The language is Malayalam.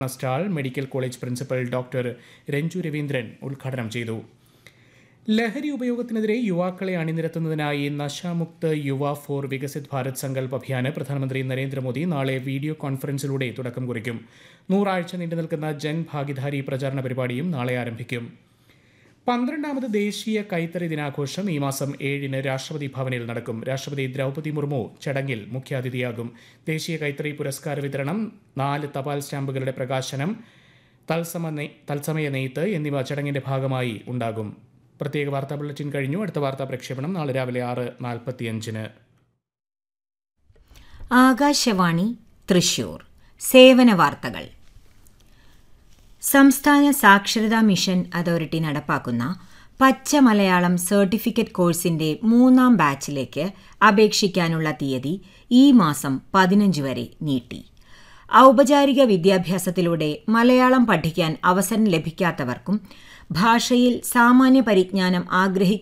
stall medical college principal doctor Renju Raveendran ഉദ്ഘാടനം ചെയ്തു ലഹരി ഉപയോഗത്തിനെതിരെ യുവാക്കളെ അണിനിരത്തുന്നതിനായി നശാമുക്ത് യുവ ഫോർ വികസിത് ഭാരത് സങ്കൽപ് അഭിയാന് പ്രധാനമന്ത്രി നരേന്ദ്രമോദി നാളെ വീഡിയോ കോൺഫറൻസിലൂടെ തുടക്കം കുറിക്കും നൂറാഴ്ച നീണ്ടുനിൽക്കുന്ന ജൻ ഭാഗിദാരി പ്രചാരണ പരിപാടിയും നാളെ ആരംഭിക്കും പന്ത്രണ്ടാമത് ദേശീയ കൈത്തറി ദിനാഘോഷം ഈ മാസം ഏഴിന് രാഷ്ട്രപതി ഭവനിൽ നടക്കും രാഷ്ട്രപതി ദ്രൗപദി മുർമു ചടങ്ങിൽ മുഖ്യാതിഥിയാകും ദേശീയ കൈത്തറി പുരസ്കാര വിതരണം നാല് തപാൽ സ്റ്റാമ്പുകളുടെ പ്രകാശനം തത്സമ നെ- തത്സമയ നെയ്ത്ത് എന്നിവ ചടങ്ങിന്റെ ഭാഗമായി ഉണ്ടാകും പ്രത്യേക വാർത്താ ബുള്ളറ്റിൻ കഴിഞ്ഞു അടുത്ത വാർത്താ പ്രക്ഷേപണം നാളെ രാവിലെ ആറ് നാൽപ്പത്തിയഞ്ചിന് ആകാശവാണി തൃശൂർ സേവന വാർത്തകൾ സംസ്ഥാന സാക്ഷരതാ മിഷൻ അതോറിറ്റി നടപ്പാക്കുന്ന പച്ച മലയാളം സർട്ടിഫിക്കറ്റ് കോഴ്സിന്റെ മൂന്നാം ബാച്ചിലേക്ക് അപേക്ഷിക്കാനുള്ള തീയതി ഈ മാസം പതിനഞ്ച് വരെ നീട്ടി ഔപചാരിക വിദ്യാഭ്യാസത്തിലൂടെ മലയാളം പഠിക്കാൻ അവസരം ലഭിക്കാത്തവർക്കും ഭാഷയിൽ സാമാന്യ പരിജ്ഞാനം ആഗ്രഹി